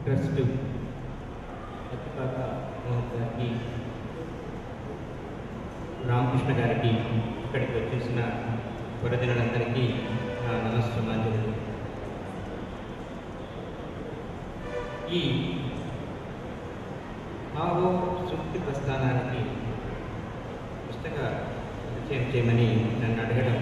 Trust అతిపాక Mohan గారికి రామకృష్ణ గారికి ఇక్కడికి వచ్చేసిన వరదినులందరికీ నా నమస్సుమాంజలు ఈ ఆవో సుక్తి ప్రస్థానానికి పుస్తక పరిచయం చేయమని నన్ను అడగడం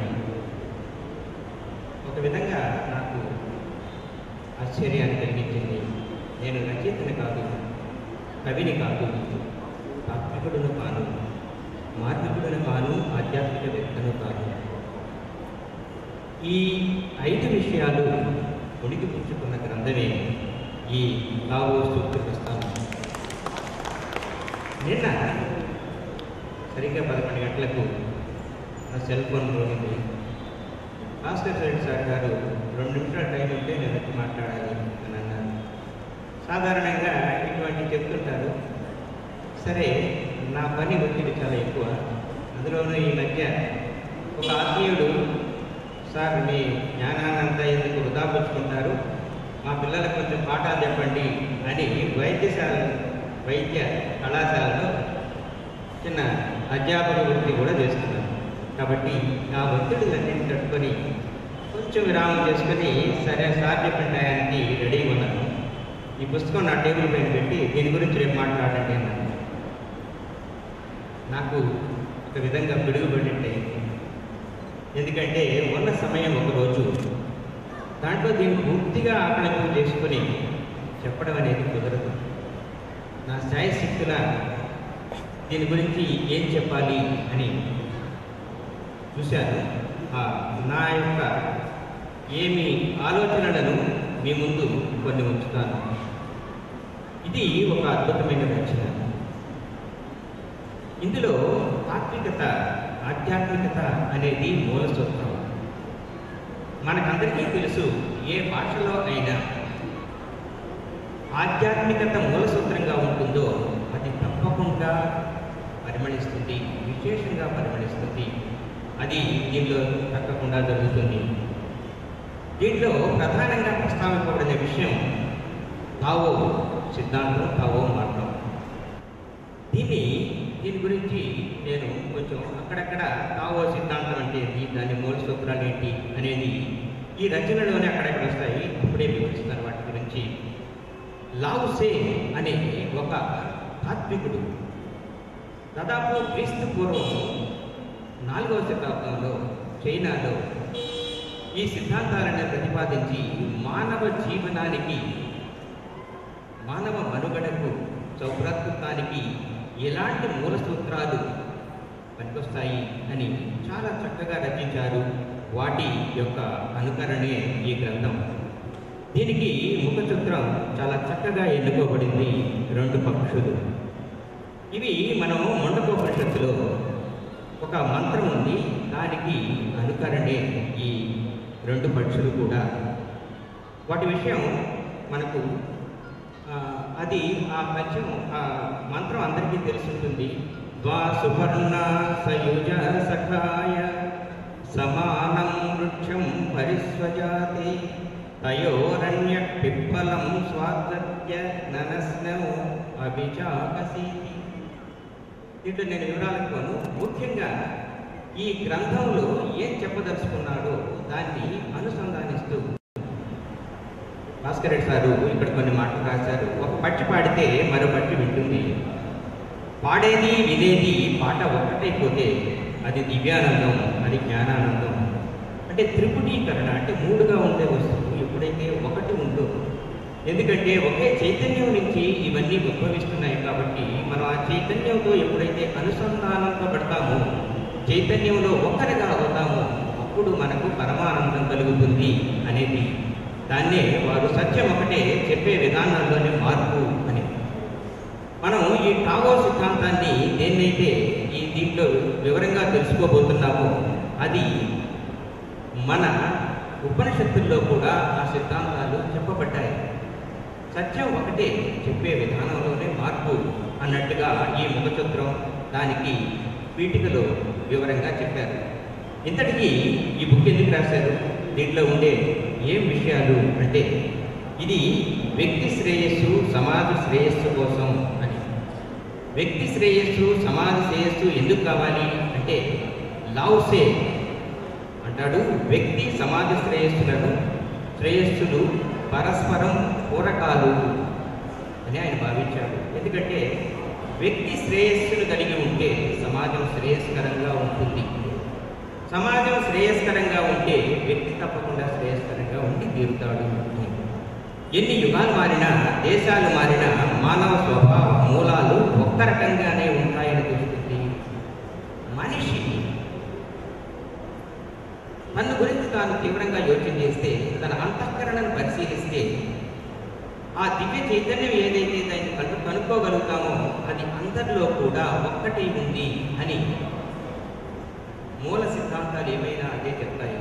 ఒక విధంగా నాకు ఆశ్చర్యాన్ని కలిగించింది నేను రచయితని కాదు కవిని కాదు తాత్వికుడును కాను మార్మికుడును కాను ఆధ్యాత్మికవేత్తను కాను ఈ ఐదు విషయాలు ఉనికి పుచ్చుకున్న గ్రంథమే ఈ కావో సూక్తి ప్రస్థానం నిన్న సరిగ్గా పదకొండు గంటలకు నా సెల్ ఫోన్ రోగింది భాస్కర్ రెడ్డి సార్ గారు రెండు నిమిషాల టైం ఉంటే నేను వచ్చి మాట్లాడాలి అని అన్నారు సాధారణంగా ఇటువంటి చెప్తుంటారు సరే నా పని ఒత్తిడి చాలా ఎక్కువ అందులోనూ ఈ మధ్య ఒక ఆత్మీయుడు సార్ మీ జ్ఞానాన్నంతా ఎందుకు వృధా పుచ్చుకుంటారు మా పిల్లలకు కొంచెం పాఠాలు చెప్పండి అని వైద్యశాల వైద్య కళాశాలలో చిన్న అధ్యాపక వృత్తి కూడా చేస్తున్నాను కాబట్టి ఆ ఒత్తిడులన్నింటిని తట్టుకొని కొంచెం విరామం చేసుకొని సరే సార్ చెప్పిన టయానికి రెడీగా ఉన్నాను ఈ పుస్తకం నా టేబుల్ పైన పెట్టి దీని గురించి రేపు మాట్లాడండి అన్నాను నాకు ఒక విధంగా పిడుగుపడినట్టే ఎందుకంటే ఉన్న సమయం ఒకరోజు దాంట్లో దీన్ని పూర్తిగా ఆకలింపు చేసుకొని చెప్పడం అనేది కుదరదు నా శాయశక్తుల దీని గురించి ఏం చెప్పాలి అని చూశాను ఆ నా యొక్క ఏమి ఆలోచనలను మీ ముందు కొన్ని ఉంచుతాను ఇది ఒక అద్భుతమైన రచన ఇందులో తాత్వికత ఆధ్యాత్మికత అనేది మూల సూత్రం మనకందరికీ తెలుసు ఏ భాషలో అయినా ఆధ్యాత్మికత మూల సూత్రంగా ఉంటుందో అది తప్పకుండా పరిమళిస్తుంది విశేషంగా పరిమళిస్తుంది అది దీనిలో తప్పకుండా జరుగుతుంది దీంట్లో ప్రధానంగా ప్రస్తావింపబడిన విషయం తావో సిద్ధాంతం తావో మార్గం దీన్ని దీని గురించి నేను కొంచెం అక్కడక్కడ తావో సిద్ధాంతం అంటే ఏంటి దాని మూల సూత్రాలు ఏంటి అనేది ఈ రచనలోనే అక్కడక్కడ వస్తాయి అప్పుడే వివరిస్తాను వాటి గురించి లావుసే అనే ఒక తాత్వికుడు దాదాపు క్రీస్తు పూర్వం నాలుగవ శతాబ్దంలో చైనాలో ఈ సిద్ధాంతాలను ప్రతిపాదించి మానవ జీవనానికి మానవ మనుగడకు సౌభ్రాతృత్వానికి ఎలాంటి మూల సూత్రాలు పనికొస్తాయి అని చాలా చక్కగా రచించారు వాటి యొక్క అనుకరణే ఈ గ్రంథం దీనికి ముఖ చిత్రం చాలా చక్కగా ఎన్నుకోబడింది రెండు పక్షులు ఇవి మనం మొండకోపనిషత్తులో ఒక మంత్రం ఉంది దానికి అనుకరణే ఈ రెండు పక్షులు కూడా వాటి విషయం మనకు ఆ, అది ఆ పద్యం ఆ మంత్రం అందరికీ తెలిసి ఉంటుంది ద్వా సువర్ణ సయుజ సఖాయ సమానం వృక్షం పరిస్వజాతే తయోరణ్య పిప్పలం స్వాగత్య ననస్నౌ అభిచాకసీతి దీంట్లో నేను వివరాలకు పోను ముఖ్యంగా ఈ గ్రంథంలో ఏం చెప్పదలుచుకున్నాడో దాన్ని అనుసంధానిస్తూ భాస్కర్ రెడ్డి సారు ఇక్కడ కొన్ని మాటలు రాశారు ఒక పక్షి పాడితే మరో పక్షి వింటుంది పాడేది వినేది పాట ఒక్కటైపోతే అది దివ్యానందం అది జ్ఞానానందం అంటే త్రిపుటీకరణ అంటే మూడుగా ఉండే వస్తువు ఎప్పుడైతే ఒకటి ఉందో ఎందుకంటే ఒకే చైతన్యం నుంచి ఇవన్నీ ఉద్భవిస్తున్నాయి కాబట్టి మనం ఆ చైతన్యంతో ఎప్పుడైతే అనుసంధానింపబడతామో చైతన్యంలో ఒక్కరిగా అవుతామో అప్పుడు మనకు పరమానందం కలుగుతుంది అనేది దాన్నే వారు సత్యం ఒకటే చెప్పే విధానంలోనే మార్పు అని మనం ఈ టాగో సిద్ధాంతాన్ని దేన్నైతే ఈ దీంట్లో వివరంగా తెలుసుకోబోతున్నామో అది మన ఉపనిషత్తుల్లో కూడా ఆ సిద్ధాంతాలు చెప్పబడ్డాయి సత్యం ఒకటే చెప్పే విధానంలోనే మార్పు అన్నట్టుగా ఈ ముఖచిత్రం దానికి పీఠికలో వివరంగా చెప్పారు ఇంతటికీ ఈ బుక్ ఎందుకు రాశారు దీంట్లో ఉండే ఏం విషయాలు అంటే ఇది వ్యక్తి శ్రేయస్సు సమాజ శ్రేయస్సు కోసం అని వ్యక్తి శ్రేయస్సు సమాజ శ్రేయస్సు ఎందుకు కావాలి అంటే లావుసే అంటాడు వ్యక్తి సమాజ శ్రేయస్సులను శ్రేయస్సులు పరస్పరం పూరకాలు అని ఆయన భావించాడు ఎందుకంటే వ్యక్తి శ్రేయస్సును కలిగి ఉంటే సమాజం శ్రేయస్కరంగా ఉంటుంది సమాజం శ్రేయస్కరంగా ఉంటే వ్యక్తి తప్పకుండా శ్రేయస్కరంగా ఉండి తీరుతాడు ఎన్ని యుగాలు మారినా దేశాలు మారినా మానవ స్వభావ మూలాలు ఒక్క రకంగానే ఉంటాయని తెలుస్తుంది మనిషి తన గురించి తాను తీవ్రంగా యోచన చేస్తే తన అంతఃకరణను పరిశీలిస్తే ఆ దివ్య చైతన్యం ఏదైతే దాన్ని కను కనుక్కోగలుగుతామో అది అందరిలో కూడా ఒక్కటి ఉంది అని మూల సిద్ధాంతాలు ఏమైనా అదే చెప్తాయి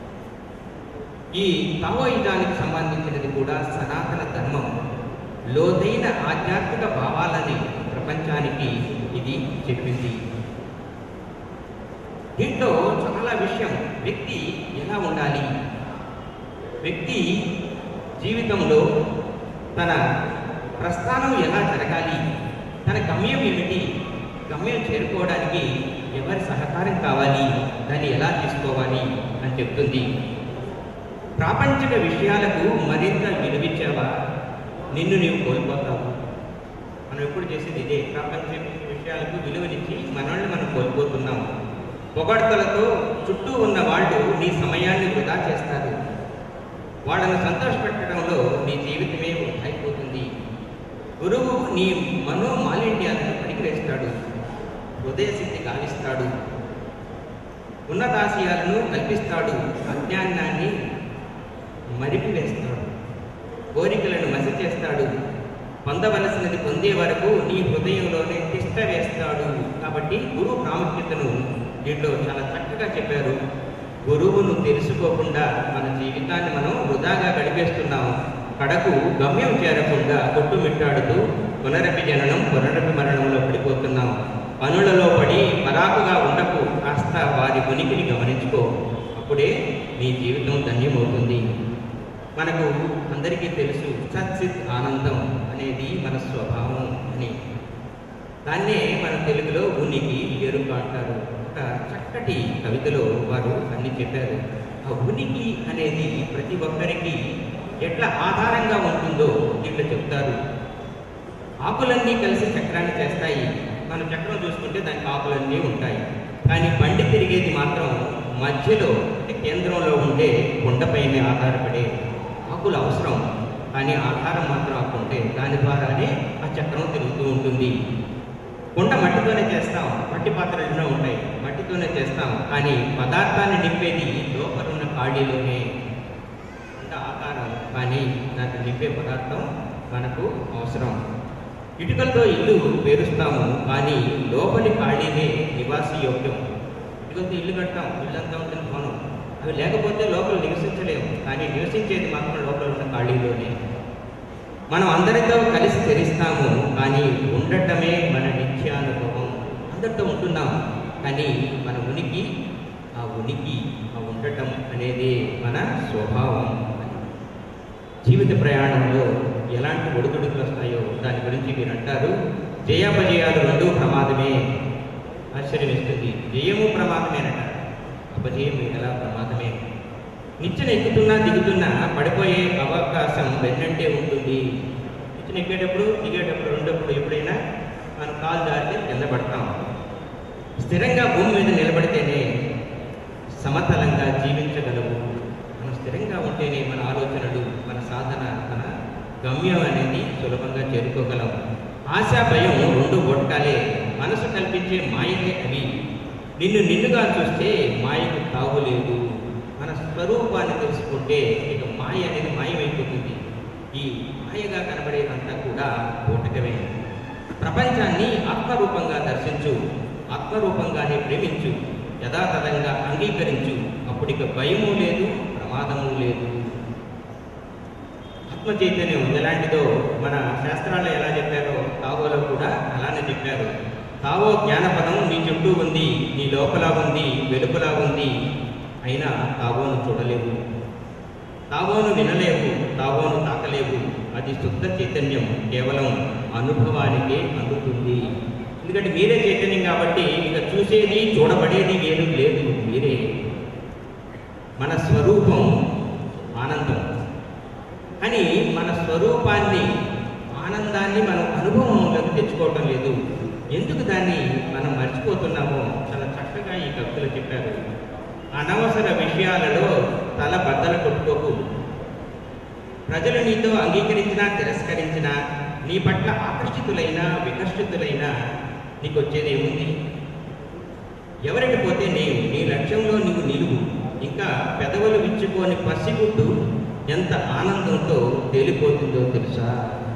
ఈ తావోయిజానికి సంబంధించినది కూడా సనాతన ధర్మం లోతైన ఆధ్యాత్మిక భావాలని ప్రపంచానికి ఇది చెప్పింది దీంట్లో చాలా విషయం వ్యక్తి ఎలా ఉండాలి వ్యక్తి జీవితంలో తన ప్రస్థానం ఎలా జరగాలి తన గమ్యం ఏమిటి గమ్యం చేరుకోవడానికి ఎవరి సహకారం కావాలి దాన్ని ఎలా తీసుకోవాలి అని చెప్తుంది ప్రాపంచిక విషయాలకు మరింత విలువించావా నిన్ను నీవు కోల్పోతావు మనం ఎప్పుడు చేసేది ఇదే ప్రాపంచిక విషయాలకు విలువనిచ్చి మనల్ని మనం కోల్పోతున్నాం పొగడ్తలతో చుట్టూ ఉన్న వాళ్ళు నీ సమయాన్ని వృధా చేస్తారు వాళ్ళను సంతోషపెట్టడంలో నీ జీవితమే అయిపోతుంది గురువు నీ మనోమాలిన్యాలను పనికిరేస్తాడు హృదయ సిద్ధి గావిస్తాడు ఉన్నతాశయాలను కల్పిస్తాడు అజ్ఞానాన్ని మరిపివేస్తాడు కోరికలను మసి చేస్తాడు పొందవలసినది పొందే వరకు నీ హృదయంలోనే తిష్ట వేస్తాడు కాబట్టి గురువు ప్రాముఖ్యతను దీంట్లో చాలా చక్కగా చెప్పారు గురువును తెలుసుకోకుండా మన జీవితాన్ని మనం వృధాగా గడిపేస్తున్నాం కడకు గమ్యం చేరకుండా కొట్టుమిట్టాడుతూ పునరపి జననం పునరపి మరణంలో పడిపోతున్నాం పనులలో పడి పరాకుగా ఉండకు కాస్త వారి ఉనికిని గమనించుకో అప్పుడే నీ జీవితం ధన్యమవుతుంది మనకు అందరికీ తెలుసు సత్సిత్ ఆనందం అనేది మన స్వభావం అని దాన్నే మన తెలుగులో ఉనికి ఎరుక అంటారు ఒక చక్కటి కవితలో వారు అన్ని చెప్పారు ఆ ఉనికి అనేది ప్రతి ఒక్కరికి ఎట్లా ఆధారంగా ఉంటుందో దీంట్లో చెప్తారు ఆకులన్నీ కలిసి చక్రాన్ని చేస్తాయి మన చక్రం చూసుకుంటే దానికి ఆకులన్నీ ఉంటాయి కానీ బండి తిరిగేది మాత్రం మధ్యలో అంటే కేంద్రంలో ఉండే కొండపైనే ఆధారపడే ఆకులు అవసరం కానీ ఆధారం మాత్రం ఆకు ఉంటే దాని ద్వారానే ఆ చక్రం తిరుగుతూ ఉంటుంది కుండ మట్టితోనే చేస్తాం మట్టి పాత్రలు ఎన్నో ఉంటాయి మట్టితోనే చేస్తాం కానీ పదార్థాన్ని నింపేది లోపల ఉన్న ఖాళీలోనే కుండ ఆకారం కానీ దాన్ని నింపే పదార్థం మనకు అవసరం ఇటుకలతో ఇల్లు పేరుస్తాము కానీ లోపలి ఖాళీనే నివాసి యోగ్యం ఇటుకలతో ఇల్లు కడతాం ఇల్లంతా ఉంటుంది భవనం అవి లేకపోతే లోపల నివసించలేము కానీ నివసించేది మాత్రం లోపల ఉన్న ఖాళీలోనే మనం అందరితో కలిసి తెరిస్తాము కానీ ఉండటమే మన నిత్యానుభవం అందరితో ఉంటున్నాం కానీ మన ఉనికి ఆ ఉనికి ఆ ఉండటం అనేది మన స్వభావం జీవిత ప్రయాణంలో ఎలాంటి ఒడిదుడుకులు వస్తాయో దాని గురించి మీరు అంటారు జయాపజయాలు రెండూ ప్రమాదమే ఆశ్చర్యం ఇస్తుంది జయము ప్రమాదమేనట అపజయం ఎలా ప్రమాదమే నిచ్చెన ఎక్కుతున్నా దిగుతున్నా పడిపోయే అవకాశం వెన్నంటే ఉంటుంది నిచ్చెన ఎక్కేటప్పుడు దిగేటప్పుడు రెండప్పుడు ఎప్పుడైనా మనం కాలు జారితే కింద పడతాం స్థిరంగా భూమి మీద నిలబడితేనే సమతలంగా జీవించగలవు మనం స్థిరంగా ఉంటేనే మన ఆలోచనలు మన సాధన మన గమ్యం అనేది సులభంగా చేరుకోగలం ఆశ భయం రెండు ఒట్టాలే మనసు కల్పించే మాయలే అవి నిన్ను నిన్నుగా చూస్తే మాయకు తావులేదు మన స్వరూపాన్ని తెలుసుకుంటే ఇక మాయ అనేది మాయమైపోతుంది ఈ మాయగా కనబడేదంతా కూడా బూటకమే ప్రపంచాన్ని ఆత్మరూపంగా దర్శించు ఆత్మరూపంగానే ప్రేమించు యథాతథంగా అంగీకరించు అప్పుడిక భయము లేదు ప్రమాదము లేదు ఆత్మ చైతన్యం ఎలాంటిదో మన శాస్త్రాల్లో ఎలా చెప్పారో తావోలో కూడా అలానే చెప్పారు తావో జ్ఞానపదం నీ చుట్టూ ఉంది నీ లోపల ఉంది వెలుపల ఉంది అయినా తావోను చూడలేవు తావోను వినలేవు తావోను తాకలేవు లేవు అది శుద్ధ చైతన్యం కేవలం అనుభవానికే అందుతుంది ఎందుకంటే మీరే చైతన్యం కాబట్టి ఇక చూసేది చూడబడేది వేరు లేదు మీరే మన స్వరూపం ఆనందం కానీ మన స్వరూపాన్ని ఆనందాన్ని మనం అనుభవంలోకి తెచ్చుకోవటం లేదు ఎందుకు దాన్ని మనం మర్చిపోతున్నామో చాలా చక్కగా ఈ కవితలు చెప్పారు అనవసర విషయాలలో తల బద్దలు కొట్టుకోకు ప్రజలు నీతో అంగీకరించినా తిరస్కరించినా నీ పట్ల ఆకర్షితులైన వికర్షితులైన నీకు వచ్చేది ఏముంది ఎవరికి పోతే నీవు నీ లక్ష్యంలో నీవు నిలువు ఇంకా పెదవులు విచ్చుకొని పసిగుడ్డు ఎంత ఆనందంతో తేలిపోతుందో తెలుసా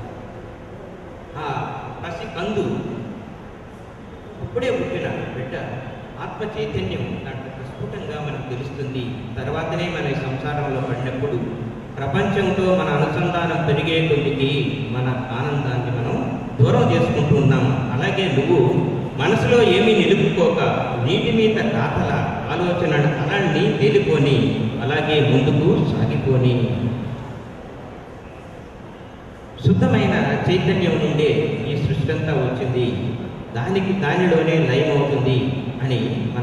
ఆ పసి కందు అప్పుడే పుట్టిన బిడ్డ ఆత్మ చైతన్యం దాంట్లో ప్రస్ఫుటంగా మనకు తెలుస్తుంది తర్వాతనే మన ఈ సంసారంలో పడినప్పుడు ప్రపంచంతో మన అనుసంధానం పెరిగే కొద్దికి మన ఆనందాన్ని మనం దూరం చేసుకుంటూ ఉన్నాం అలాగే నువ్వు మనసులో ఏమీ నిలుపుకోక నీటి మీద రాతల ఆలోచన అలాన్ని తేలిపోని అలాగే ముందుకు సాగిపోని శుద్ధమైన చైతన్యం నుండే ఈ సృష్టి అంతా వచ్చింది దానికి దానిలోనే లయం అవుతుంది అని మన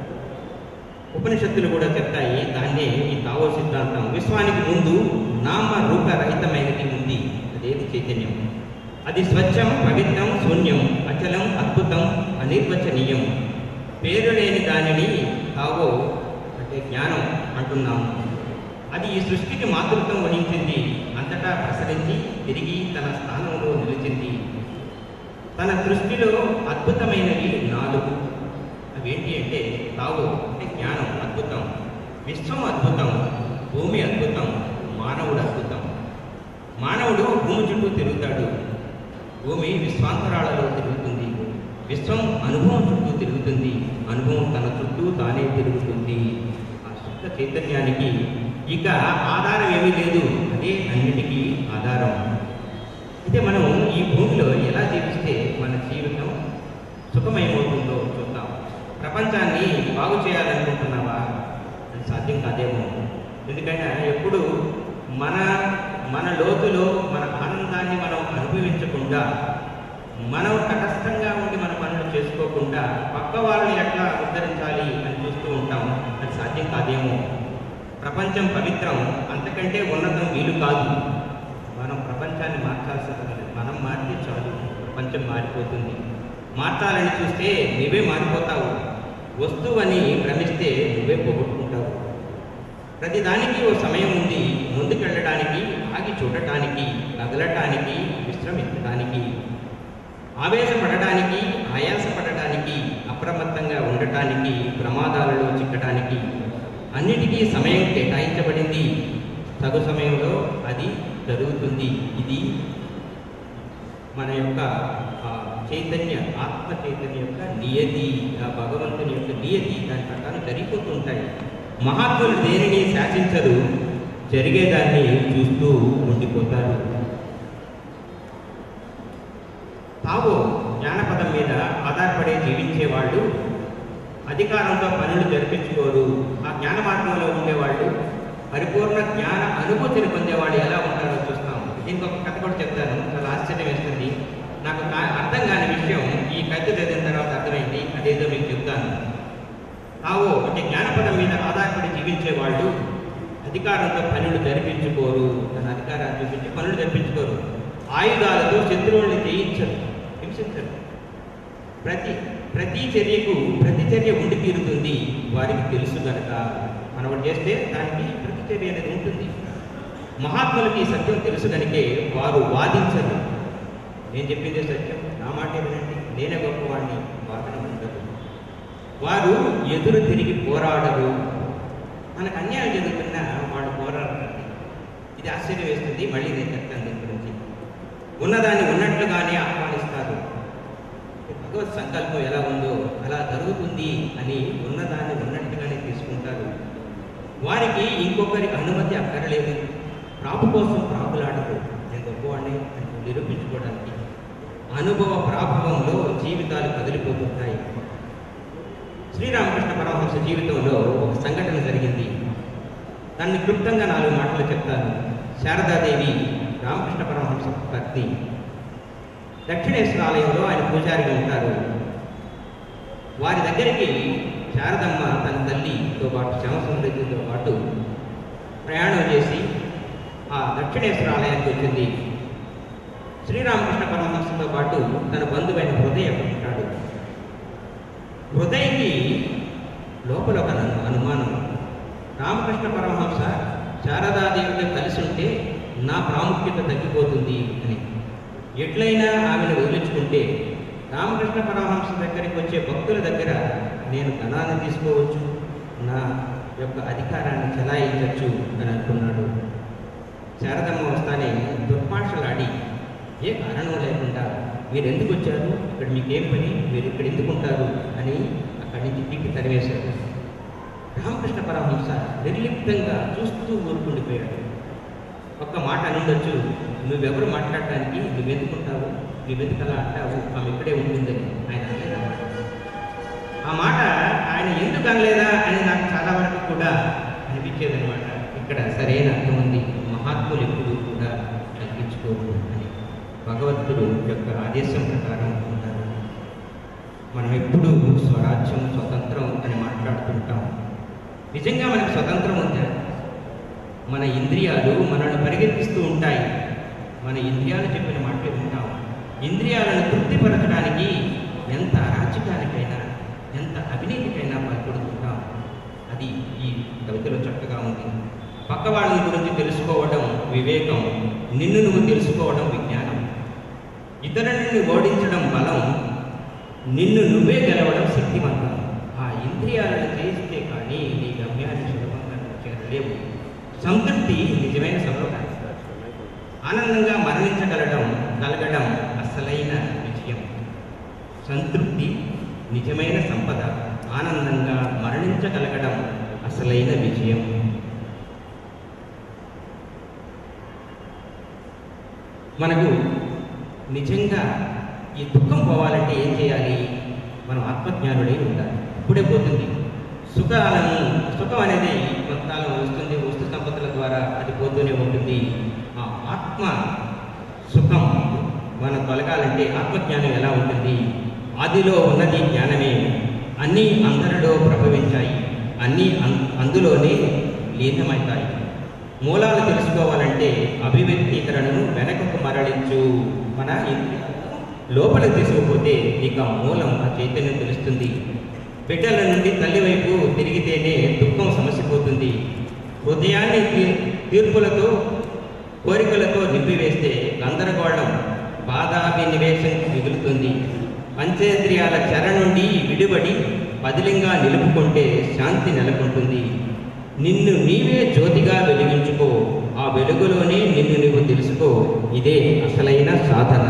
ఉపనిషత్తులు కూడా చెప్తాయి దాన్నే ఈ తావో సిద్ధాంతం విశ్వానికి ముందు నామ రూప రహితమైనది ఉంది అదేది చైతన్యం అది స్వచ్ఛం పవిత్రం శూన్యం అచలం అద్భుతం అనిర్వచనీయం పేరు లేని దానిని తావో అంటే జ్ఞానం అంటున్నాము అది ఈ సృష్టికి మాతృత్వం వహించింది అంతటా ప్రసరించి తిరిగి తన స్థానంలో నిలిచింది తన దృష్టిలో అద్భుతమైనవి నాలుగు అవేంటి అంటే తావు అంటే జ్ఞానం అద్భుతం విశ్వం అద్భుతం భూమి అద్భుతం మానవుడు అద్భుతం మానవుడు భూమి చుట్టూ తిరుగుతాడు భూమి విశ్వాంతరాలలో తిరుగుతుంది విశ్వం అనుభవం చుట్టూ తిరుగుతుంది అనుభవం తన చుట్టూ తానే తిరుగుతుంది ఆ శుద్ధ చైతన్యానికి ఇక ఆధారం ఏమీ లేదు అదే అన్నిటికీ ఆధారం అయితే మనం ఈ భూమిలో ఎలా జీవిస్తే మన జీవితం సుఖమయమవుతుందో చూద్దాం ప్రపంచాన్ని బాగు చేయాలనుకుంటున్నావా అది సాధ్యం కాదేమో ఎందుకంటే ఎప్పుడు మన మన లోతులో మన ఆనందాన్ని మనం అనుభవించకుండా మనం తటస్థంగా ఉండి మన పనులు చేసుకోకుండా పక్క వాళ్ళని ఎట్లా ఉద్ధరించాలి అని చూస్తూ ఉంటాం అది సాధ్యం కాదేమో ప్రపంచం పవిత్రం అంతకంటే ఉన్నతం వీలు కాదు మనం ప్రపంచాన్ని మార్చాల్సిన పని లేదు. మనం మారితే చాలు ప్రపంచం మారిపోతుంది మార్చాలని చూస్తే నువ్వే మారిపోతావు వస్తువని భ్రమిస్తే నువ్వే పోగొట్టుకుంటావు ప్రతిదానికి ఓ సమయం ఉంది ముందుకెళ్ళడానికి ఆగి చూడటానికి కదలటానికి విశ్రమించడానికి ఆవేశపడటానికి ఆయాసపడటానికి అప్రమత్తంగా ఉండటానికి ప్రమాదాలలో చిక్కటానికి అన్నిటికీ సమయం కేటాయించబడింది తగు సమయంలో అది జరుగుతుంది ఇది మన యొక్క ఆ, చైతన్య ఆత్మ చైతన్య యొక్క నియతి ఆ భగవంతుని యొక్క నియతి దాని ప్రకారం జరిగిపోతూ ఉంటాయి మహాత్ములు దేనిని శాసించరు జరిగేదాన్ని చూస్తూ ఉండిపోతారు తావో జ్ఞానపదం మీద ఆధారపడి జీవించే వాళ్ళు అధికారంతో పనులు జరిపించుకోరు ఆ జ్ఞాన మార్గంలో ఉండేవాళ్ళు పరిపూర్ణ జ్ఞాన అనుభూతిని పొందేవాళ్ళు ఎలా ఉంటారో చూస్తాం దీనికి ఒక కథ కూడా చెప్తాను చాలా ఆశ్చర్యం వేస్తుంది నాకు కా- అర్థం కాని విషయం ఈ కథ చదివిన తర్వాత అర్థమైంది అదేదో మీకు చెప్తాను తావో అంటే జ్ఞానపదం మీద ఆధారపడి జీవించే వాళ్ళు అధికారంతో పనులు జరిపించుకోరు తన అధికారాన్ని చూపించి పనులు జరిపించుకోరు ఆయుధాలతో శత్రువుల్ని జయించరు హింసించరు ప్రతి ప్రతి చర్యకు ప్రతి చర్య ఉండి తీరుతుంది వారికి తెలుసు కనుక మనం ఒకటి చేస్తే దానికి ప్రతి చర్య అనేది ఉంటుంది మహాత్ములకి ఈ సత్యం తెలుసు కనుకే వారు వాదించరు నేను చెప్పిందే సత్యం నా మాట వినండి నేనే గొప్పవాడిని వాదన ఉండదు వారు ఎదురు తిరిగి పోరాడరు మనకు అన్యాయం జరుగుతున్నా వాళ్ళు పోరాడరు ఇది ఆశ్చర్యం వేస్తుంది మళ్ళీ నేను చెప్తాను దీని గురించి ఉన్నదాన్ని ఉన్నట్లుగానే ఆహ్వానిస్తారు భగవత్ సంకల్పం ఎలా ఉందో అలా జరుగుతుంది అని ఉన్నదాన్ని ఉన్నట్టుగానే తీసుకుంటారు వారికి ఇంకొకరి అనుమతి అక్కరలేదు ప్రాపు కోసం ప్రాపులాడరు నేను గొప్పవాడిని అని నిరూపించుకోవడానికి అనుభవ ప్రాభవంలో జీవితాలు కదిలిపోతుంటాయి శ్రీరామకృష్ణ పరమహంస జీవితంలో ఒక సంఘటన జరిగింది దాన్ని క్లుప్తంగా నాలుగు మాటలు చెప్తాను శారదాదేవి రామకృష్ణ పరమహంస పత్ని దక్షిణేశ్వర ఆలయంలో ఆయన పూజారిగా ఉంటారు వారి దగ్గరికి శారదమ్మ తన తల్లితో పాటు శ్యామసుందరితో పాటు ప్రయాణం చేసి ఆ దక్షిణేశ్వర ఆలయానికి వచ్చింది శ్రీరామకృష్ణ పరమహంసతో పాటు తన బంధువైన హృదయ ఉంటాడు హృదయకి లోపల ఒక అను- అనుమానం రామకృష్ణ పరమహంస శారదాదేవితో కలిసి ఉంటే నా ప్రాముఖ్యత తగ్గిపోతుంది అని ఎట్లయినా ఆమెను వదిలించుకుంటే రామకృష్ణ పరమహంస దగ్గరికి వచ్చే భక్తుల దగ్గర నేను ధనాన్ని తీసుకోవచ్చు నా యొక్క అధికారాన్ని చెలాయించవచ్చు అని అనుకున్నాడు శారదమ్మ వస్తానే దుర్భాషలాడి ఏ కారణం లేకుండా మీరు ఎందుకు వచ్చారు ఇక్కడ మీకేం పని మీరు ఇక్కడ ఎందుకు ఉంటారు అని అక్కడి నుంచి తిప్పి తరివేశారు రామకృష్ణ పరమహంస నిర్లిప్తంగా చూస్తూ ఊరుకుండిపోయాడు ఒక్క మాట అనుండొచ్చు నువ్వెవరు మాట్లాడటానికి నువ్వెందుకుంటావు నువ్వెందుకు అలా అంటావు ఆమె ఇక్కడే ఉంటుందని ఆయన అనలేదన్నమాట ఆ మాట ఆయన ఎందుకు అనలేదా అని నాకు చాలా వరకు కూడా అనిపించేదన్నమాట ఇక్కడ సరైన అర్థం ఉంది మహాత్ములు ఎప్పుడు కూడా తగ్గించుకోరు అని భగవంతుడు యొక్క ఆదేశం ప్రకారం ఉంటారు మనం ఎప్పుడు స్వరాజ్యం స్వతంత్రం అని మాట్లాడుతుంటాం నిజంగా మనకు స్వతంత్రం ఉందా మన ఇంద్రియాలు మనల్ని పరిగెత్తిస్తూ ఉంటాయి మన ఇంద్రియాలు చెప్పిన మాటలు వింటాం ఇంద్రియాలను తృప్తిపరచడానికి ఎంత అరాచకానికైనా ఎంత అవినీతికైనా పాల్పడుతుంటాం అది ఈ కవితలో చక్కగా ఉంది పక్క వాళ్ళ గురించి తెలుసుకోవడం వివేకం నిన్ను నువ్వు తెలుసుకోవడం విజ్ఞానం ఇతరులని ఓడించడం బలం నిన్ను నువ్వే గెలవడం శక్తివంతం ఆ ఇంద్రియాలను జయిస్తే కానీ నీ గమ్యాన్ని సులభంగా నువ్వు చేరలేవు సంతృప్తి నిజమైన సంతోషం ఆనందంగా మరణించగలడం కలగడం అసలైన విజయం సంతృప్తి నిజమైన సంపద ఆనందంగా మరణించగలగడం అసలైన విజయం మనకు నిజంగా ఈ దుఃఖం పోవాలంటే ఏం చేయాలి మనం ఆత్మజ్ఞానుడై ఉండాలి ఇప్పుడే పోతుంది సుఖాలను సుఖం అనేది కొంతకాలం వస్తుంది వస్తు సంపదల ద్వారా అది పోతూనే ఉంటుంది ఆ ఆత్మ సుఖం మనం తొలగాలంటే ఆత్మజ్ఞానం ఎలా ఉంటుంది ఆదిలో ఉన్నది జ్ఞానమే అన్నీ అందరిలో ప్రభవించాయి అన్నీ అం- అందులోనే లీనమవుతాయి మూలాలు తెలుసుకోవాలంటే అభివ్యక్తీకరణను వెనకకు మరలించు మన ఇంద్రియాలను లోపల తీసుకుపోతే నీకు ఆ మూలం ఆ చైతన్యం తెలుస్తుంది బిడ్డల నుండి తల్లి వైపు తిరిగితేనే దుఃఖం సమసిపోతుంది హృదయాన్ని తీ- తీర్పులతో కోరికలతో నింపివేస్తే గందరగోళం బాధాభినివేశం మిగులుతుంది పంచేంద్రియాల చెర నుండి విడిబడి బదిలింగా నిలుపుకుంటే శాంతి నెలకొంటుంది నిన్ను నీవే జ్యోతిగా వెలిగించుకో ఆ వెలుగులోనే నిన్ను నువ్వు తెలుసుకో ఇదే అసలైన సాధన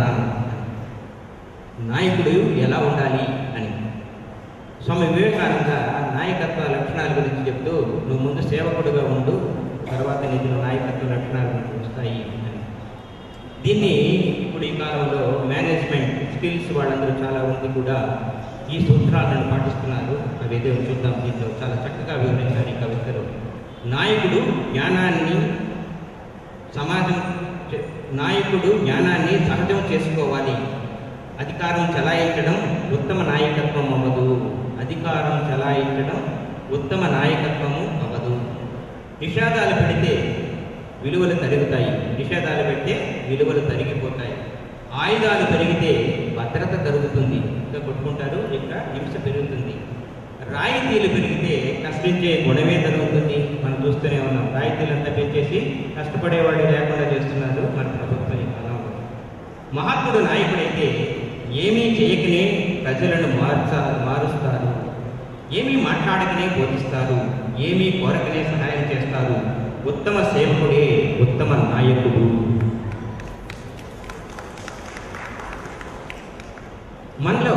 నాయకుడు ఎలా ఉండాలి అని స్వామి వివేకానంద నాయకత్వ లక్షణాల గురించి చెప్తూ నువ్వు ముందు సేవకుడుగా ఉండు తర్వాత నీకు నాయకత్వ లక్షణాలు నీకు వస్తాయి అని దీన్ని ఇప్పుడు ఈ కాలంలో మేనేజ్మెంట్ స్కిల్స్ వాళ్ళందరూ చాలా మంది కూడా ఈ సూత్రాలను పాటిస్తున్నారు అవి ఏదో చూద్దాం దీంట్లో చాలా చక్కగా వివరించారు ఈ కవితలో నాయకుడు జ్ఞానాన్ని సమాజం చే- నాయకుడు జ్ఞానాన్ని సహజం చేసుకోవాలి అధికారం చలాయించడం ఉత్తమ నాయకత్వం అవ్వదు అధికారం చలాయించడం ఉత్తమ నాయకత్వము అవ్వదు నిషేధాలు పెడితే విలువలు తరుగుతాయి నిషేధాలు పెడితే విలువలు తరిగిపోతాయి ఆయుధాలు పెరిగితే భద్రత తరుగుతుంది ఇంకా కొట్టుకుంటారు ఇంకా హింస పెరుగుతుంది రాయితీలు పెరిగితే కష్టించే గుణమే తరుగుతుంది మనం చూస్తూనే ఉన్నాం రాయితీలంతా పెంచేసి కష్టపడేవాళ్ళు లేకుండా చేస్తున్నారు మన ప్రభుత్వం ఈ కాలంలో మహాత్ముడు నాయకుడైతే ఏమీ చేయకనే ప్రజలను మార్చ మారుస్తారు ఏమీ మాట్లాడకనే బోధిస్తారు ఏమీ కోరకనే సహాయం చేస్తారు ఉత్తమ సేవకుడే ఉత్తమ నాయకుడు మనలో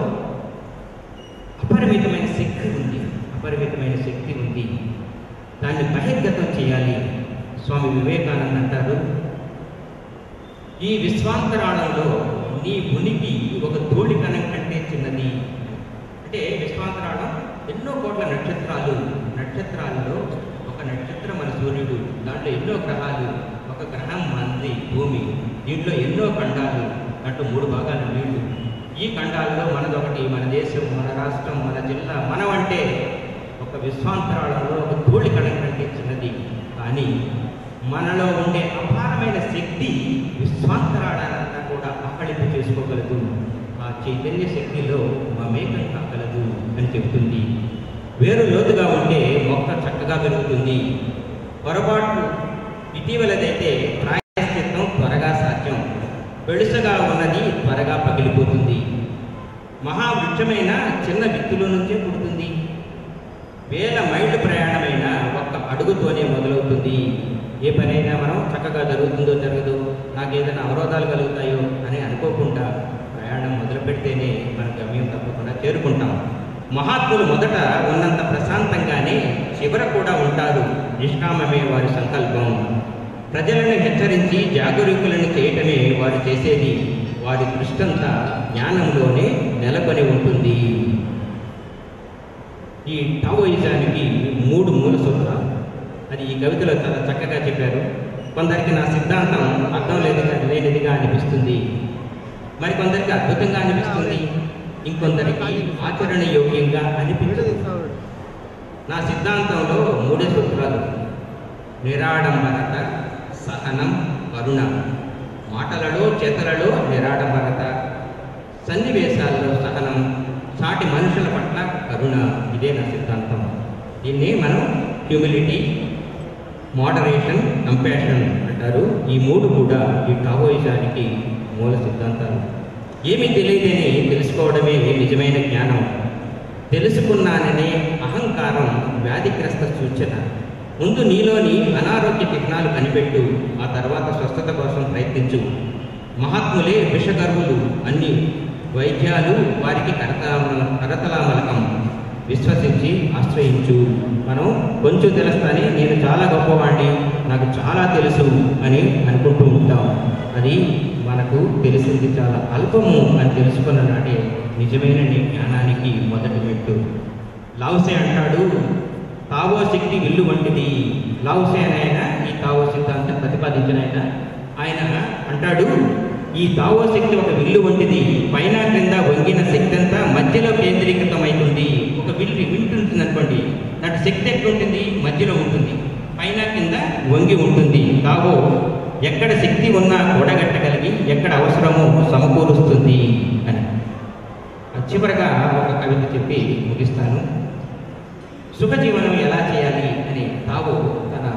అపరిమితమైన శక్తి ఉంది అపరిమితమైన శక్తి ఉంది దాన్ని బహిర్గతం చేయాలి స్వామి వివేకానంద అంటారు ఈ విశ్వాంతరాళంలో నీ ఉనికి ఒక ధూళి కణం కంటే చిన్నది అంటే విశ్వాంతరాళం ఎన్నో కోట్ల నక్షత్రాలు నక్షత్రాలలో ఒక నక్షత్రం మన సూర్యుడు దాంట్లో ఎన్నో గ్రహాలు ఒక గ్రహం మంది భూమి దీంట్లో ఎన్నో ఖండాలు దాంట్లో మూడు భాగాలు నీళ్లు ఈ ఖండాల్లో మనదొకటి మన దేశం మన రాష్ట్రం మన జిల్లా మనం అంటే ఒక విశ్వాంతరాళంలో ఒక ధూళి కణం కంటే చిన్నది కానీ మనలో ఉండే అపారమైన శక్తి విశ్వాంతరాళాలంతా కూడా ఆకళింపు చేసుకోగలదు ఆ చైతన్య శక్తిలో మమేకం కాగలదు అని చెబుతుంది వేరు లోతుగా ఉంటే మొక్క చక్కగా పెరుగుతుంది పొరపాటు ఇటీవలదైతే ప్రాయశ్చిత్తం త్వరగా సాధ్యం పెడుసగా ఉన్నది త్వరగా పగిలిపోతుంది మహావృక్షమైన చిన్న విత్తులో నుంచే పుడుతుంది వేల మైళ్ళు ప్రయాణమైన ఒక్క అడుగుతోనే మొదలవుతుంది ఏ పనైనా మనం చక్కగా జరుగుతుందో జరగదు నాకు ఏదైనా అవరోధాలు కలుగుతాయో అని అనుకోకుండా ప్రయాణం మొదలు పెడితేనే మన గమ్యం తప్పకుండా చేరుకుంటాం మహాత్ములు మొదట ఉన్నంత ప్రశాంతంగానే చివర కూడా ఉంటారు నిష్కామమే వారి సంకల్పం ప్రజలను హెచ్చరించి జాగరూకులను చేయటమే వారు చేసేది వారి దృష్టంతా జ్ఞానంలోనే నెలకొని ఉంటుంది ఈ టావోయిజానికి మూడు మూల సూత్రాలు అది ఈ కవితలో చాలా చక్కగా చెప్పారు కొందరికి నా సిద్ధాంతం అర్థం లేదు లేనిదిగా అనిపిస్తుంది మరి కొందరికి అద్భుతంగా అనిపిస్తుంది ఇంకొందరికి ఆచరణ యోగ్యంగా అనిపించదు నా సిద్ధాంతంలో మూడే సూత్రాలు నిరాడంబరత సహనం కరుణ మాటలలో చేతలలో నిరాడంబరత సన్నివేశాల్లో సహనం సాటి మనుషుల పట్ల కరుణ ఇదే నా సిద్ధాంతం దీన్ని మనం హ్యూమిలిటీ మోడరేషన్ కంపాషన్ అంటారు ఈ మూడు కూడా ఈ టావోయిజానికి మూల సిద్ధాంతాలు ఏమీ తెలియదని తెలుసుకోవడమే నిజమైన జ్ఞానం తెలుసుకున్నాననే అహంకారం వ్యాధిగ్రస్త సూచన ముందు నీలోని అనారోగ్య చిహ్నాలు కనిపెట్టు ఆ తర్వాత స్వస్థత కోసం ప్రయత్నించు మహాత్ములే విషగర్వులు అన్ని వైద్యాలు వారికి కరతలామల కరతలామలకం విశ్వసించి ఆశ్రయించు మనం కొంచెం తెలుస్తానే నేను చాలా గొప్పవాడిని నాకు చాలా తెలుసు అని అనుకుంటూ ఉంటాం అది మనకు తెలిసింది చాలా అల్పము అని తెలుసుకున్న నాడే నిజమైన నీ జ్ఞానానికి మొదటి మెట్టు లావుసే అంటాడు తావో శక్తి విల్లు వంటిది లావుసే అని ఆయన ఈ తావో సిద్ధాంతం ప్రతిపాదించిన ఆయన ఆయన అంటాడు ఈ తావో శక్తి ఒక విల్లు వంటిది పైన క్రింద వంగిన శక్తి అంతా మధ్యలో కేంద్రీకృతమైతుంది ఒక విల్లు వింటుంటుంది అనుకోండి దాంట్లో శక్తి ఎట్లుంటుంది మధ్యలో ఉంటుంది పైన కింద వంగి ఉంటుంది తావో ఎక్కడ శక్తి ఉన్నా కూడగట్టగలిగి ఎక్కడ అవసరమో సమకూరుస్తుంది అని చివరగా ఒక కవిత చెప్పి ముగిస్తాను సుఖజీవనం ఎలా చేయాలి అని తావు తన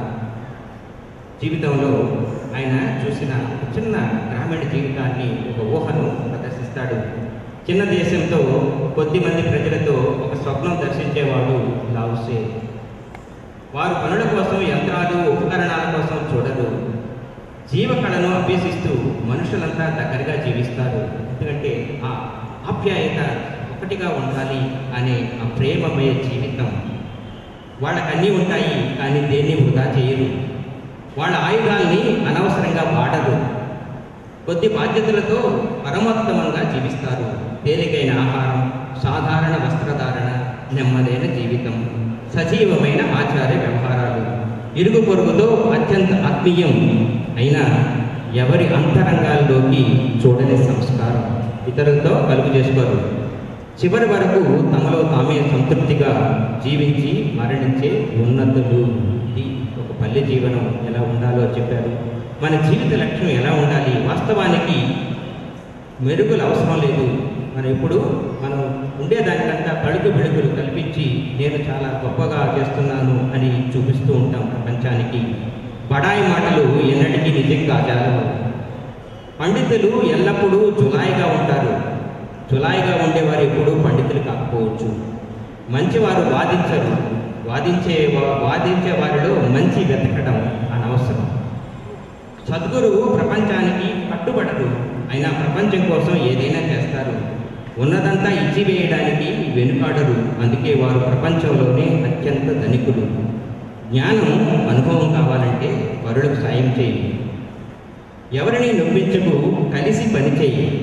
జీవితంలో ఆయన చూసిన ఒక చిన్న గ్రామీణ జీవితాన్ని ఒక ఊహను ప్రదర్శిస్తాడు చిన్న దేశంతో కొద్ది మంది ప్రజలతో ఒక స్వప్నం దర్శించేవాడు లావుసే వారు పనుల కోసం యంత్రాలు ఉపకరణాల కోసం చూడరు జీవకళను అభ్యసిస్తూ మనుషులంతా దగ్గరగా జీవిస్తారు ఎందుకంటే ఆ ఆప్యాయత ఒకటిగా ఉండాలి అనే ఆ ప్రేమమయ జీవితం వాళ్ళకి అన్నీ ఉంటాయి కానీ దేన్ని వృధా చేయరు వాళ్ళ ఆయుధాల్ని అనవసరంగా వాడరు కొద్ది బాధ్యతలతో పరమోత్తమంగా జీవిస్తారు తేలికైన ఆహారం సాధారణ వస్త్రధారణ నెమ్మదైన జీవితం సజీవమైన ఆచార వ్యవహారాలు ఇరుగు పొరుగుతో అత్యంత ఆత్మీయం అయినా ఎవరి అంతరంగాల్లోకి చూడని సంస్కారం ఇతరులతో కలుపు చేసుకోరు చివరి వరకు తమలో తామే సంతృప్తిగా జీవించి మరణించే ఉన్నతులు ఇది ఒక పల్లె జీవనం ఎలా ఉండాలో చెప్పారు మన జీవిత లక్ష్యం ఎలా ఉండాలి వాస్తవానికి మెరుగులు అవసరం లేదు మనం ఇప్పుడు మనం ఉండేదానికంతా తడుకు వెలుగులు కల్పించి నేను చాలా గొప్పగా చేస్తున్నాను అని చూపిస్తూ ఉంటాం ప్రపంచానికి బడాయి మాటలు ఎన్నటికీ నిజంగా జరగవు పండితులు ఎల్లప్పుడూ జులాయిగా ఉంటారు జులాయిగా ఉండేవారు ఎప్పుడూ పండితులు కాకపోవచ్చు మంచివారు వాదించరు వాదించే వా- వాదించే వారిలో మంచి వెతకడం అనవసరం సద్గురువు ప్రపంచానికి కట్టుబడరు అయినా ప్రపంచం కోసం ఏదైనా చేస్తారు ఉన్నదంతా ఇచ్చివేయడానికి వెనుకాడరు అందుకే వారు ప్రపంచంలోనే అత్యంత ధనికులు జ్ఞానం అనుభవం కావాలంటే వరులకు సాయం చేయి ఎవరిని నొప్పించకు కలిసి పనిచేయి అంతే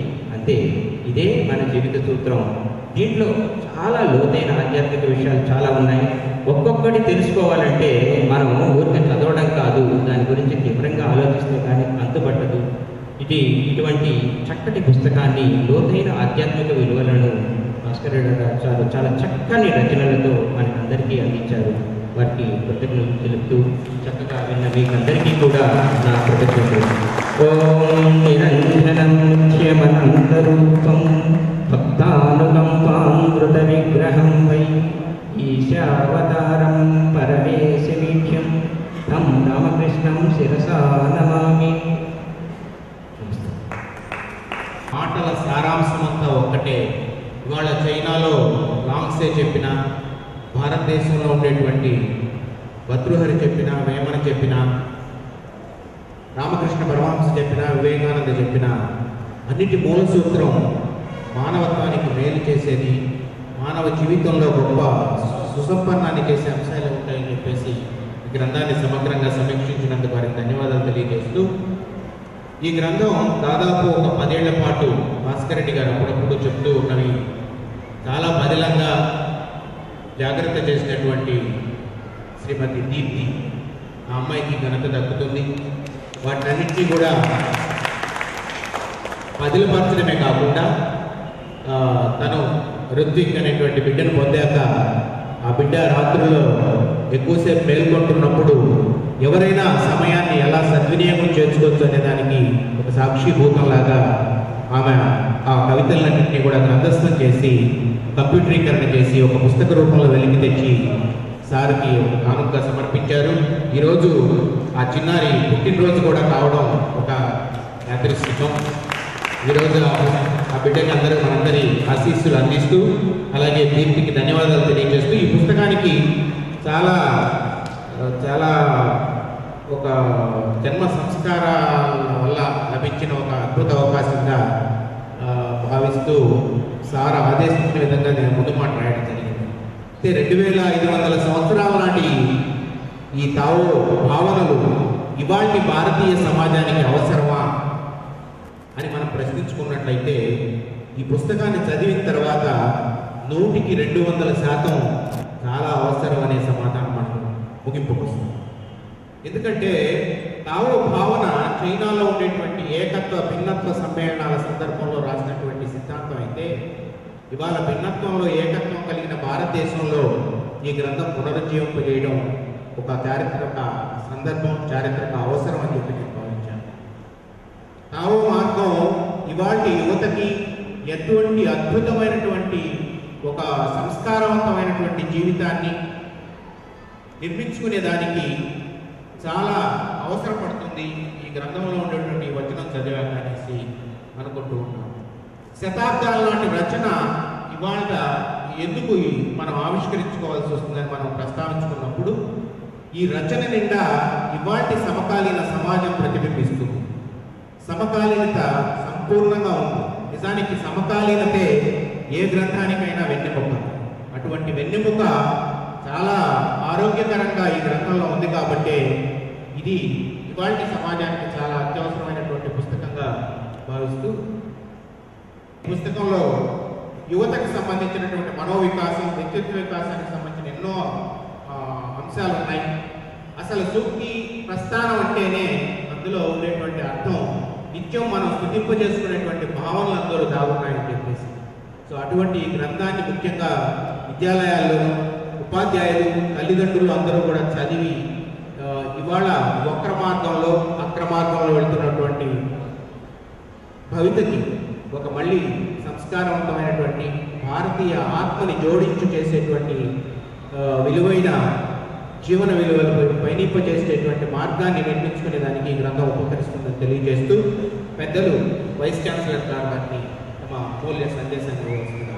అంతే ఇదే మన జీవిత సూత్రం దీంట్లో చాలా లోతైన ఆధ్యాత్మిక విషయాలు చాలా ఉన్నాయి ఒక్కొక్కటి తెలుసుకోవాలంటే మనం ఊరికే చదవడం కాదు దాని గురించి తీవ్రంగా ఆలోచిస్తే కానీ అంతుపట్టదు ఇది ఇటువంటి చక్కటి పుస్తకాన్ని లోతైన ఆధ్యాత్మిక విలువలను భాస్కర్ రెడ్డి గారు చాలా చాలా చక్కని రచనలతో మనకందరికీ అందించారు వారికి కృతజ్ఞతలు తెలుపుతూ చక్కగా విన్న మీకందరికీ కూడా నా కృతజ్ఞతలు ఓం నిరంజనం నిత్యమనంతరూపం భక్తానుకంపామృత విగ్రహం వై ఈశావతారం పరమేశమీక్షం తం రామకృష్ణం శిరసా నమామి మాటల సారాంశం అంతా ఒక్కటే ఇవాళ చైనాలో లాంగ్సే చెప్పిన భారతదేశంలో ఉండేటువంటి భద్రుహరి చెప్పిన వేమన చెప్పిన రామకృష్ణ పరమహంస చెప్పిన వివేకానంద చెప్పిన అన్నిటి మూల సూత్రం మానవత్వానికి మేలు చేసేది మానవ జీవితంలో గొప్ప సుసంపన్నాన్ని చేసే అంశాలు ఉంటాయని చెప్పేసి ఈ గ్రంథాన్ని సమగ్రంగా సమీక్షించినందుకు వారికి ధన్యవాదాలు తెలియజేస్తూ ఈ గ్రంథం దాదాపు ఒక పదేళ్ల పాటు భాస్కర్ రెడ్డి గారు అప్పుడప్పుడు చెప్తూ ఉన్నవి చాలా బదిలంగా జాగ్రత్త చేసినటువంటి శ్రీమతి దీప్తి ఆ అమ్మాయికి ఘనత దక్కుతుంది వాటినన్నింటినీ కూడా పదిలపరచడమే కాకుండా ఆ, తను ఋత్విక్ అనేటువంటి బిడ్డను పొందాక ఆ బిడ్డ రాత్రుల్లో ఎక్కువసేపు మేల్కొంటున్నప్పుడు ఎవరైనా సమయాన్ని ఎలా సద్వినియోగం చేసుకోవచ్చు అనే దానికి ఒక సాక్షిభూతంలాగా ఆమె ఆ కవితలన్నింటినీ కూడా గ్రంథస్థం చేసి కంప్యూటరీకరణ చేసి ఒక పుస్తక రూపంలో వెలికి తెచ్చి సార్కి ఒక కానుకగా సమర్పించారు ఈరోజు ఆ చిన్నారి పుట్టినరోజు కూడా కావడం ఒక యాదృశ్చికం ఈరోజు ఆ- ఆ బిడ్డకి అందరూ మనందరి ఆశీస్సులు అందిస్తూ అలాగే దీప్తికి ధన్యవాదాలు తెలియజేస్తూ ఈ పుస్తకానికి చాలా ఆ, చాలా ఒక జన్మ సంస్కారాల వల్ల లభించిన ఒక అద్భుత అవకాశంగా ఆ, భావిస్తూ సార్ ఆదేశించిన విధంగా నేను ముందు మాట రాయడం జరిగింది అయితే రెండు వేల ఐదు వందల సంవత్సరాల నాటి ఈ తావో భావనలు ఇవాళ భారతీయ సమాజానికి అవసరమా అని మనం ప్రశ్నించుకున్నట్లయితే ఈ పుస్తకాన్ని చదివిన తర్వాత నూటికి రెండు వందల శాతం చాలా అవసరం అనే సమాధానం మనకు ముగింపుకు వస్తుంది ఎందుకంటే తావో భావన చైనాలో ఉండేటువంటి ఏకత్వ భిన్నత్వ సమ్మేళనాల సందర్భంలో రాసినటువంటి సిద్ధాంతం అయితే ఇవాళ భిన్నత్వంలో ఏకత్వం కలిగిన భారతదేశంలో ఈ గ్రంథం పునరుజ్జీవింపజేయడం ఒక చారిత్రక సందర్భం చారిత్రక అవసరం అని చెప్పి నేను భావించాను తావో మార్గం ఇవాటి యువతకి ఎటువంటి అద్భుతమైనటువంటి ఒక సంస్కారవంతమైనటువంటి జీవితాన్ని నిర్మించుకునే దానికి చాలా అవసరపడుతుంది ఈ గ్రంథంలో ఉండేటువంటి వచనం చదివాక అనేసి అనుకుంటూ ఉన్నాం శతాబ్దాల నాటి రచన ఇవాళ ఎందుకు ఈ- మనం ఆవిష్కరించుకోవాల్సి వస్తుందని మనం ప్రస్తావించుకున్నప్పుడు ఈ రచన నిండా ఇవాటి సమకాలీన సమాజం ప్రతిబింబిస్తుంది సమకాలీనత సంపూర్ణంగా ఉంది నిజానికి సమకాలీనతే ఏ గ్రంథానికైనా వెన్నెముక అటువంటి వెన్నెముక చాలా ఆరోగ్యకరంగా ఈ గ్రంథంలో ఉంది కాబట్టి ఇది ఇవాటి సమాజానికి చాలా అత్యవసరమైనటువంటి పుస్తకంగా భావిస్తూ ఈ పుస్తకంలో యువతకు సంబంధించినటువంటి మనోవికాసం వ్యక్తిత్వ వికాసానికి సంబంధించిన ఎన్నో ఆ, అంశాలు ఉన్నాయి అసలు సూక్తి ప్రస్థానం అంటేనే అందులో ఉండేటువంటి అర్థం నిత్యం మనం స్థుతింపజేసుకునేటువంటి భావనలు అందులో దాగున్నాయని చెప్పేసి సో అటువంటి ఈ గ్రంథాన్ని ముఖ్యంగా విద్యాలయాల్లో ఉపాధ్యాయులు తల్లిదండ్రులు అందరూ కూడా చదివి ఆ, ఇవాళ వక్ర మార్గంలో అక్రమార్గంలో వెళ్తున్నటువంటి భవితకి ఒక మళ్ళీ సంస్కారవంతమైనటువంటి భారతీయ ఆత్మని జోడించు చేసేటువంటి ఆ, విలువైన జీవన విలువలు పయనింపజేసేటువంటి మార్గాన్ని నిర్మించుకునే దానికి ఈ గ్రంథం ఉపకరిస్తుందని తెలియజేస్తూ పెద్దలు వైస్ ఛాన్సలర్ గారు వారిని తమ మూల్య సందేశాన్ని ఇవ్వవలసిందిగా